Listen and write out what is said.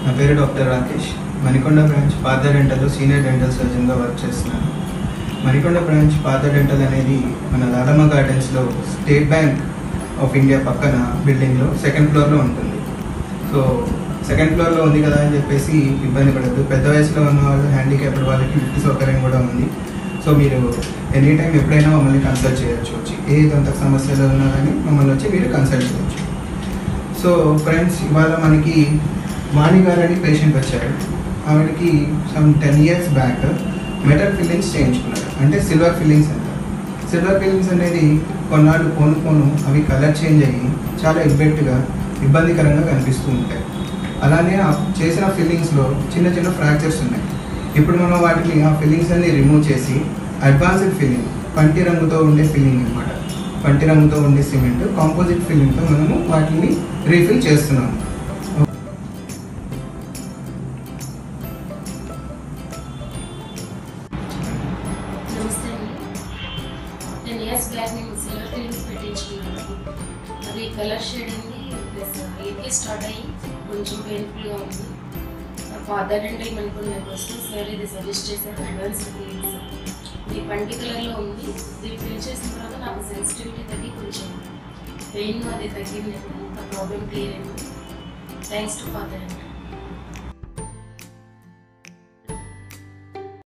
నా పేరు doctor Rakesh Manikonda branch Partha డెంటల్లో సీనియర్ డెంటల్ సర్జన్గా వర్క్ చేస్తున్నాను మణికొండ బ్రాంచ్ పాత డెంటల్ అనేది మన లాలమ్మ గార్డెన్స్లో స్టేట్ బ్యాంక్ ఆఫ్ ఇండియా పక్కన బిల్డింగ్లో సెకండ్ ఫ్లోర్లో ఉంటుంది సో సెకండ్ ఫ్లోర్లో ఉంది కదా అని చెప్పేసి ఇబ్బంది పడద్దు పెద్ద వయసులో ఉన్న వాళ్ళు హ్యాండిక్యాప్డ్ వాళ్ళకి లిఫ్ట్ సౌకర్యం కూడా ఉంది సో మీరు ఎనీ టైం ఎప్పుడైనా మమ్మల్ని కన్సల్ట్ చేయొచ్చు వచ్చి ఏ దంత సమస్యలు ఉన్నా కానీ మమ్మల్ని వచ్చి మీరు కన్సల్ట్ చేయొచ్చు సో ఫ్రెండ్స్ ఇవాళ మనకి వాణి గారు అని పేషెంట్ వచ్చారు ఆవిడకి some ten years back metal fillings చేయించుకున్నారు అంటే సిల్వర్ ఫిల్లింగ్స్ అంటారు సిల్వర్ ఫిల్లింగ్స్ అనేది కొన్నాళ్ళు పోను పోను అవి కలర్ చేంజ్ అయ్యి చాలా ఇబ్బెట్టుగా ఇబ్బందికరంగా కనిపిస్తూ ఉంటాయి అలానే ఆ చేసిన ఫిల్లింగ్స్లో చిన్న చిన్న ఫ్రాక్చర్స్ ఉన్నాయి ఇప్పుడు మనం వాటిని ఆ ఫిల్లింగ్స్ అన్ని రిమూవ్ చేసి అడ్వాన్స్డ్ ఫిల్లింగ్ పంటి రంగుతో ఉండే ఫిల్లింగ్ అనమాట పంటి రంగుతో ఉండే సిమెంట్ కాంపోజిట్ ఫిల్లింగ్తో మనము వాటిని రీఫిల్ చేస్తున్నాము నమస్తే అండి టెన్ ఇయర్స్ బ్యాక్ నేను సిల్వర్ ఫిలిమ్స్ పెట్టించుకున్నాను అది కలర్ షేడ్ అండి ప్లస్ ఏపీ స్టార్ట్ అయ్యి కొంచెం పెయిన్ఫుల్గా ఉంది ఫాదర్ డెంటల్ అనుకున్న కోసం సార్ ఇది సజెస్ట్ చేశారు అడ్వాన్స్ ఫిలిమ్స్ ఇది పంటి కలర్లో ఉంది ఇది ఫిల్ చేసిన తర్వాత నాకు సెన్సిటివిటీ తగ్గి కొంచెం పెయిన్ అది తగ్గింది ఆ ప్రాబ్లం క్లియర్ అయింది థ్యాంక్స్ టు ఫాదర్ డెంటల్